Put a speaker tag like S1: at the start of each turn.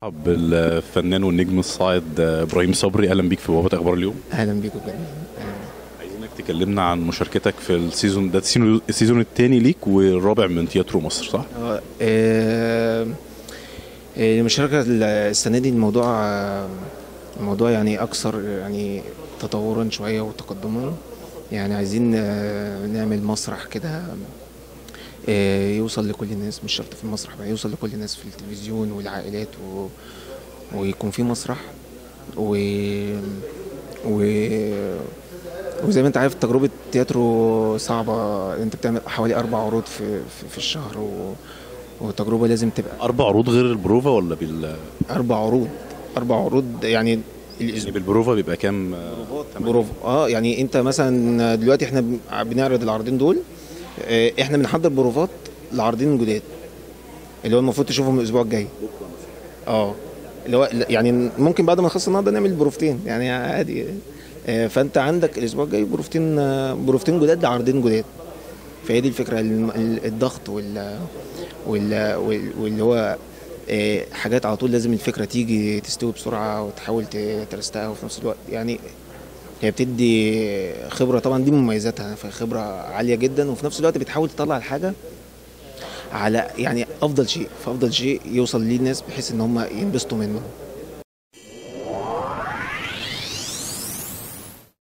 S1: بالفنان والنجم الصاعد ابراهيم صبري اهلا بيك في بوابه اخبار اليوم
S2: اهلا بيكم جدا
S1: عايزينك تكلمنا عن مشاركتك في السيزون ده السيزون- السيزون الثاني ليك والرابع من تياترو مصر صح؟
S2: آه، آه، آه، المشاركة السنة دي الموضوع آه، الموضوع يعني أكثر يعني تطورا شوية وتقدما يعني عايزين آه، نعمل مسرح كده آه، يوصل لكل الناس مش شرط في المسرح بقى يوصل لكل الناس في التلفزيون والعائلات و... ويكون في مسرح و... و... وزي ما انت عارف تجربة تياترو صعبة انت بتعمل حوالي أربع عروض في, في, في الشهر و... وتجربة لازم تبقى
S1: اربع عروض غير البروفا ولا بال
S2: أربع عروض أربع عروض يعني
S1: يعني
S2: الأسبوع
S1: بالبروفا بيبقى كام
S2: بروف اه يعني انت مثلا دلوقتي احنا بن- بنعرض العرضين دول اه، احنا بنحضر بروفات لعرضين جداد اللي هو المفروض تشوفهم الاسبوع الجاي اه اللي هو يعني ممكن بعد ما نخلص النهارده نعمل بروفتين يعني عادي اه، فانت عندك الاسبوع الجاي بروفتين اه، بروفتين جداد لعرضين جداد فهي دي الفكره الم- ال- الضغط وال وال وال- واللي هو اه، حاجات على طول لازم الفكره تيجي تستوي بسرعه وتحاول ت- ترستها وفي نفس الوقت يعني هي بتدي خبره طبعا دي مميزاتها فخبره عاليه جدا وفي نفس الوقت بتحاول تطلع الحاجه على يعني افضل شيء فافضل شيء يوصل ليه الناس بحيث ان هم ينبسطوا منه